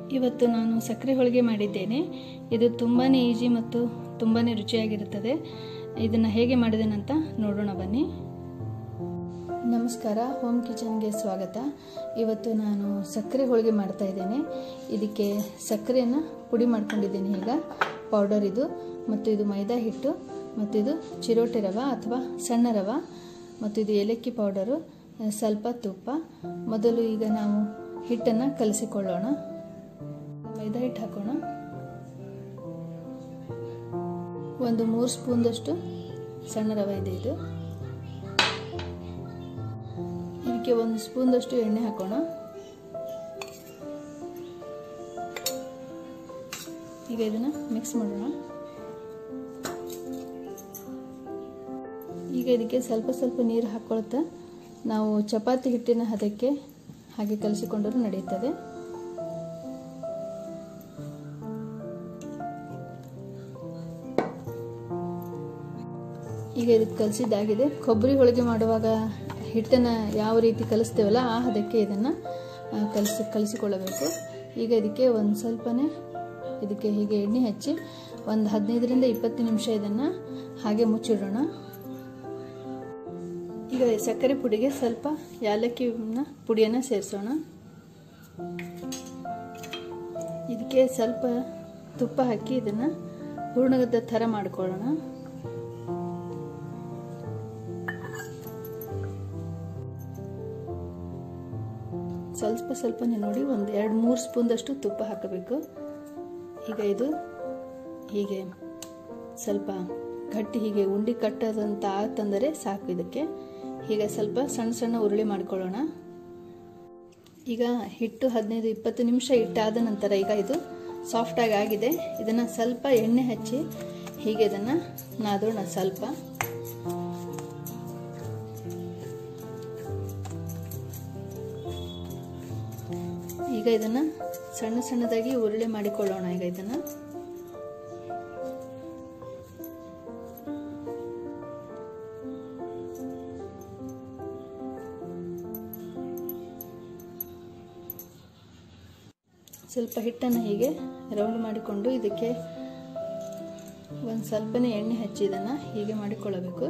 ಇವತ್ತು ನಾನು ಸಕ್ಕರೆ ಹೋಳಿಗೆ ಮಾಡಿದ್ದೇನೆ ಇದು ತುಂಬಾ ಈಜಿ ಮತ್ತು ತುಂಬಾ ರುಚಿಯಾಗಿರುತ್ತದೆ ಇದನ್ನು ಹೇಗೆ ಮಾಡಿದ್ದೇನಂತ ನೋಡೋಣ ಬನ್ನಿ ನಮಸ್ಕಾರ ಹೋಮ್ ಕಿಚನ್ಗೆ ಸ್ವಾಗತ ಇವತ್ತು ನಾನು ಸಕ್ಕರೆ ಹೋಳಿಗೆ ಮಾಡ್ತಾ ಇದ್ದೇನೆ ಇದಕ್ಕೆ ಸಕ್ಕರೆಯನ್ನು ಪುಡಿ ಮಾಡ್ಕೊಂಡಿದ್ದೇನೆ ಈಗ ಪೌಡರ್ ಇದು ಮತ್ತು ಇದು ಮೈದಾ ಹಿಟ್ಟು ಮತ್ತು ಇದು ಚಿರೋಟೆ ರವ ಅಥವಾ ಸಣ್ಣ ರವ ಮತ್ತು ಇದು ಏಲಕ್ಕಿ ಪೌಡರು ಸ್ವಲ್ಪ ತುಪ್ಪ ಮೊದಲು ಈಗ ನಾವು ಹಿಟ್ಟನ್ನು ಕಲಸಿಕೊಳ್ಳೋಣ ಮೈದಾ ಹಿಟ್ಟು ಹಾಕೋಣ ಒಂದು ಮೂರು ಸ್ಪೂನ್ದಷ್ಟು ಸಣ್ಣ ರವೆ ಇದೆ ಇದು ಇದಕ್ಕೆ ಒಂದು ಸ್ಪೂನ್ದಷ್ಟು ಎಣ್ಣೆ ಹಾಕೋಣ ಈಗ ಇದನ್ನು ಮಿಕ್ಸ್ ಮಾಡೋಣ ಈಗ ಇದಕ್ಕೆ ಸ್ವಲ್ಪ ಸ್ವಲ್ಪ ನೀರು ಹಾಕ್ಕೊಳ್ತಾ ನಾವು ಚಪಾತಿ ಹಿಟ್ಟಿನ ಹದಕ್ಕೆ ಹಾಗೆ ಕಲಿಸಿಕೊಂಡರೂ ನಡೆಯುತ್ತದೆ ಈಗ ಇದಕ್ಕೆ ಕಲಿಸಿದ್ದಾಗಿದೆ ಕೊಬ್ಬರಿ ಹೋಳಿಗೆ ಮಾಡುವಾಗ ಹಿಟ್ಟನ್ನು ಯಾವ ರೀತಿ ಕಲಿಸ್ತೇವಲ್ಲ ಆ ಹದಕ್ಕೆ ಇದನ್ನು ಕಲಿಸಿ ಕಲಿಸಿಕೊಳ್ಳಬೇಕು ಈಗ ಇದಕ್ಕೆ ಒಂದು ಸ್ವಲ್ಪನೇ ಇದಕ್ಕೆ ಹೀಗೆ ಎಣ್ಣೆ ಹಚ್ಚಿ ಒಂದು ಹದಿನೈದರಿಂದ ಇಪ್ಪತ್ತು ನಿಮಿಷ ಇದನ್ನು ಹಾಗೆ ಮುಚ್ಚಿಡೋಣ ಈಗ ಸಕ್ಕರೆ ಪುಡಿಗೆ ಸ್ವಲ್ಪ ಯಾಲಕ್ಕಿನ ಪುಡಿಯನ್ನು ಸೇರಿಸೋಣ ಇದಕ್ಕೆ ಸ್ವಲ್ಪ ತುಪ್ಪ ಹಾಕಿ ಇದನ್ನು ಹೂರ್ಣದ ಥರ ಮಾಡ್ಕೊಳ್ಳೋಣ ಸ್ವಲ್ಪ ಸ್ವಲ್ಪನೇ ನೋಡಿ ಒಂದು ಎರಡು ಮೂರು ಸ್ಪೂನ್ದಷ್ಟು ತುಪ್ಪ ಹಾಕಬೇಕು ಈಗ ಇದು ಹೀಗೆ ಸ್ವಲ್ಪ ಗಟ್ಟಿ ಹೀಗೆ ಉಂಡಿ ಕಟ್ಟದಂತ ಆತಂದರೆ ಸಾಕು ಇದಕ್ಕೆ ಹೀಗೆ ಸ್ವಲ್ಪ ಸಣ್ಣ ಸಣ್ಣ ಉರುಳಿ ಮಾಡ್ಕೊಳ್ಳೋಣ ಈಗ ಹಿಟ್ಟು ಹದಿನೈದು ಇಪ್ಪತ್ತು ನಿಮಿಷ ಇಟ್ಟಾದ ನಂತರ ಈಗ ಇದು ಸಾಫ್ಟಾಗಿ ಆಗಿದೆ ಇದನ್ನು ಸ್ವಲ್ಪ ಎಣ್ಣೆ ಹಚ್ಚಿ ಹೀಗೆ ಇದನ್ನು ನಾದೋಣ ಸ್ವಲ್ಪ ಈಗ ಇದನ್ನು ಸಣ್ಣ ಸಣ್ಣದಾಗಿ ಉರುಳಿ ಮಾಡಿಕೊಳ್ಳೋಣ ಈಗ ಇದನ್ನು ಸ್ವಲ್ಪ ಹಿಟ್ಟನ್ನು ಹೀಗೆ ರೌಂಡ್ ಮಾಡಿಕೊಂಡು ಇದಕ್ಕೆ ಒಂದು ಸ್ವಲ್ಪನೇ ಎಣ್ಣೆ ಹಚ್ಚಿ ಇದನ್ನು ಹೀಗೆ ಮಾಡಿಕೊಳ್ಳಬೇಕು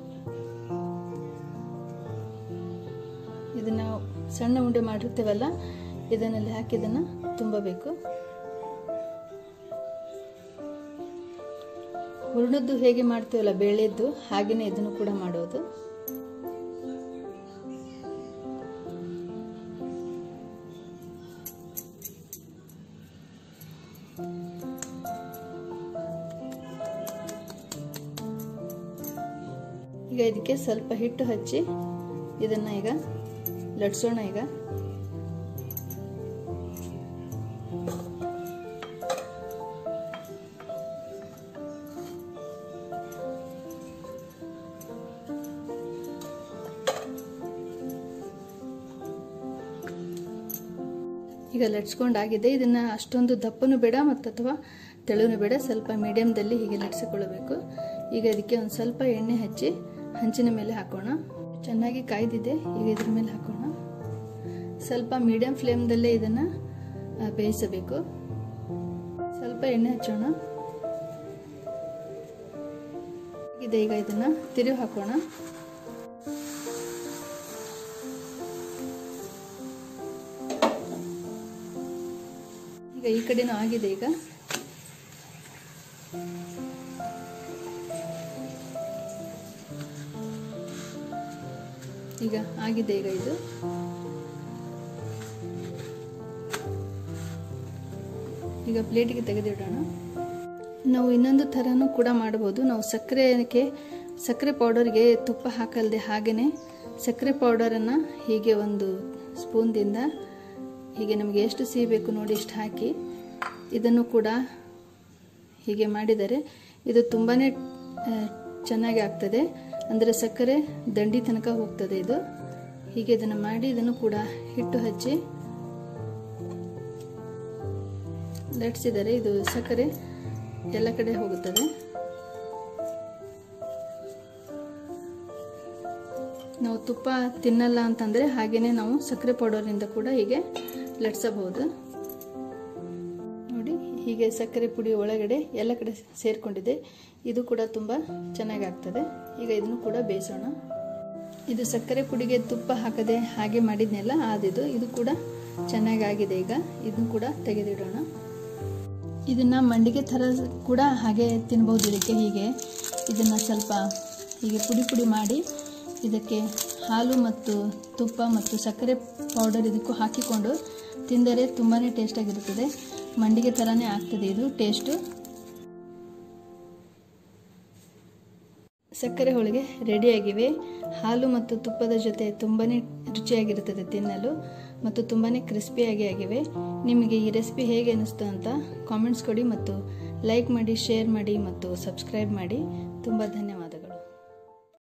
ಇದನ್ನು ಸಣ್ಣ ಉಂಡೆ ಮಾಡಿರ್ತೇವಲ್ಲ ಇದನ್ನಲ್ಲಿ ಹಾಕಿ ಇದನ್ನು ತುಂಬಬೇಕು ಹುರ್ಣದ್ದು ಹೇಗೆ ಮಾಡ್ತೇವಲ್ಲ ಬೇಳೆದ್ದು ಹಾಗೆಯೇ ಇದನ್ನು ಕೂಡ ಮಾಡೋದು ಈಗ ಇದಕ್ಕೆ ಸ್ವಲ್ಪ ಹಿಟ್ಟು ಹಚ್ಚಿ ಇದನ್ನ ಈಗ ಲಟ್ಸೋಣ ಈಗ ಈಗ ಲಟ್ಸ್ಕೊಂಡಾಗಿದೆ ಇದನ್ನು ಅಷ್ಟೊಂದು ದಪ್ಪನೂ ಬೇಡ ಮತ್ತು ಅಥವಾ ತೆಳುನೂ ಬೇಡ ಸ್ವಲ್ಪ ಮೀಡಿಯಮ್ದಲ್ಲಿ ಹೀಗೆ ಲಟ್ಸಿಕೊಳ್ಳಬೇಕು ಈಗ ಇದಕ್ಕೆ ಒಂದು ಸ್ವಲ್ಪ ಎಣ್ಣೆ ಹಚ್ಚಿ ಹಂಚಿನ ಮೇಲೆ ಹಾಕೋಣ ಚೆನ್ನಾಗಿ ಕಾಯ್ದಿದೆ ಈಗ ಇದ್ರ ಮೇಲೆ ಹಾಕೋಣ ಸ್ವಲ್ಪ ಮೀಡಿಯಂ ಫ್ಲೇಮ್ದಲ್ಲೇ ಇದನ್ನು ಬೇಯಿಸಬೇಕು ಸ್ವಲ್ಪ ಎಣ್ಣೆ ಹಚ್ಚೋಣ ಇದೆ ಈಗ ಇದನ್ನು ತಿರುವು ಹಾಕೋಣ ಈಗ ಈ ಕಡೆನೂ ಆಗಿದೆ ಈಗ ಈಗ ಆಗಿದೆ ಈಗ ಇದು ಈಗ ಪ್ಲೇಟಿಗೆ ತೆಗೆದಿಡೋಣ ನಾವು ಇನ್ನೊಂದು ಥರನೂ ಕೂಡ ಮಾಡ್ಬೋದು ನಾವು ಸಕ್ಕರೆಗೆ ಸಕ್ಕರೆ ಪೌಡರ್ಗೆ ತುಪ್ಪ ಹಾಕಲ್ದೆ ಹಾಗೆಯೇ ಸಕ್ಕರೆ ಪೌಡರನ್ನು ಹೀಗೆ ಒಂದು ಸ್ಪೂನ್ದಿಂದ ಹೀಗೆ ನಮಗೆ ಎಷ್ಟು ಸಿಹಿ ಬೇಕು ನೋಡಿ ಇಷ್ಟು ಹಾಕಿ ಇದನ್ನು ಕೂಡ ಹೀಗೆ ಮಾಡಿದರೆ ಇದು ತುಂಬಾ ಚೆನ್ನಾಗಿ ಆಗ್ತದೆ ಅಂದರೆ ಸಕ್ಕರೆ ದಂಡಿ ತನಕ ಹೋಗ್ತದೆ ಇದು ಹೀಗೆ ಇದನ್ನು ಮಾಡಿ ಇದನ್ನು ಕೂಡ ಹಿಟ್ಟು ಹಚ್ಚಿ ಲಟ್ಸಿದರೆ ಇದು ಸಕ್ಕರೆ ಎಲ್ಲ ಕಡೆ ಹೋಗುತ್ತದೆ ನಾವು ತುಪ್ಪ ತಿನ್ನಲ್ಲ ಅಂತಂದರೆ ಹಾಗೆಯೇ ನಾವು ಸಕ್ಕರೆ ಪೌಡರಿಂದ ಕೂಡ ಹೀಗೆ ಲಟ್ಸಬಹುದು ಹೀಗೆ ಸಕ್ಕರೆ ಪುಡಿ ಒಳಗಡೆ ಎಲ್ಲ ಕಡೆ ಸೇರಿಕೊಂಡಿದೆ ಇದು ಕೂಡ ತುಂಬ ಚೆನ್ನಾಗಿ ಆಗ್ತದೆ ಈಗ ಇದನ್ನು ಕೂಡ ಬೇಯಿಸೋಣ ಇದು ಸಕ್ಕರೆ ಪುಡಿಗೆ ತುಪ್ಪ ಹಾಕದೆ ಹಾಗೆ ಮಾಡಿದ್ನೆಲ್ಲ ಆದಿದು ಇದು ಕೂಡ ಚೆನ್ನಾಗಿ ಆಗಿದೆ ಈಗ ಇದನ್ನು ಕೂಡ ತೆಗೆದಿಡೋಣ ಇದನ್ನು ಮಂಡಿಗೆ ಥರ ಕೂಡ ಹಾಗೆ ತಿನ್ಬೋದು ಇದಕ್ಕೆ ಹೀಗೆ ಇದನ್ನು ಸ್ವಲ್ಪ ಹೀಗೆ ಪುಡಿ ಪುಡಿ ಮಾಡಿ ಇದಕ್ಕೆ ಹಾಲು ಮತ್ತು ತುಪ್ಪ ಮತ್ತು ಸಕ್ಕರೆ ಪೌಡರ್ ಇದಕ್ಕೂ ಹಾಕಿಕೊಂಡು ತಿಂದರೆ ತುಂಬಾ ಟೇಸ್ಟಾಗಿರುತ್ತದೆ ಮಂಡಿಗೆ ಥರನೇ ಆಗ್ತದೆ ಇದು ಟೇಸ್ಟು ಸಕ್ಕರೆ ಹೋಳಿಗೆ ರೆಡಿಯಾಗಿವೆ ಹಾಲು ಮತ್ತು ತುಪ್ಪದ ಜೊತೆ ತುಂಬಾ ರುಚಿಯಾಗಿರುತ್ತದೆ ತಿನ್ನಲು ಮತ್ತು ತುಂಬಾ ಕ್ರಿಸ್ಪಿಯಾಗಿ ಆಗಿವೆ ನಿಮಗೆ ಈ ರೆಸಿಪಿ ಹೇಗೆ ಅನಿಸ್ತು ಅಂತ ಕಾಮೆಂಟ್ಸ್ ಕೊಡಿ ಮತ್ತು ಲೈಕ್ ಮಾಡಿ ಶೇರ್ ಮಾಡಿ ಮತ್ತು ಸಬ್ಸ್ಕ್ರೈಬ್ ಮಾಡಿ ತುಂಬ ಧನ್ಯವಾದ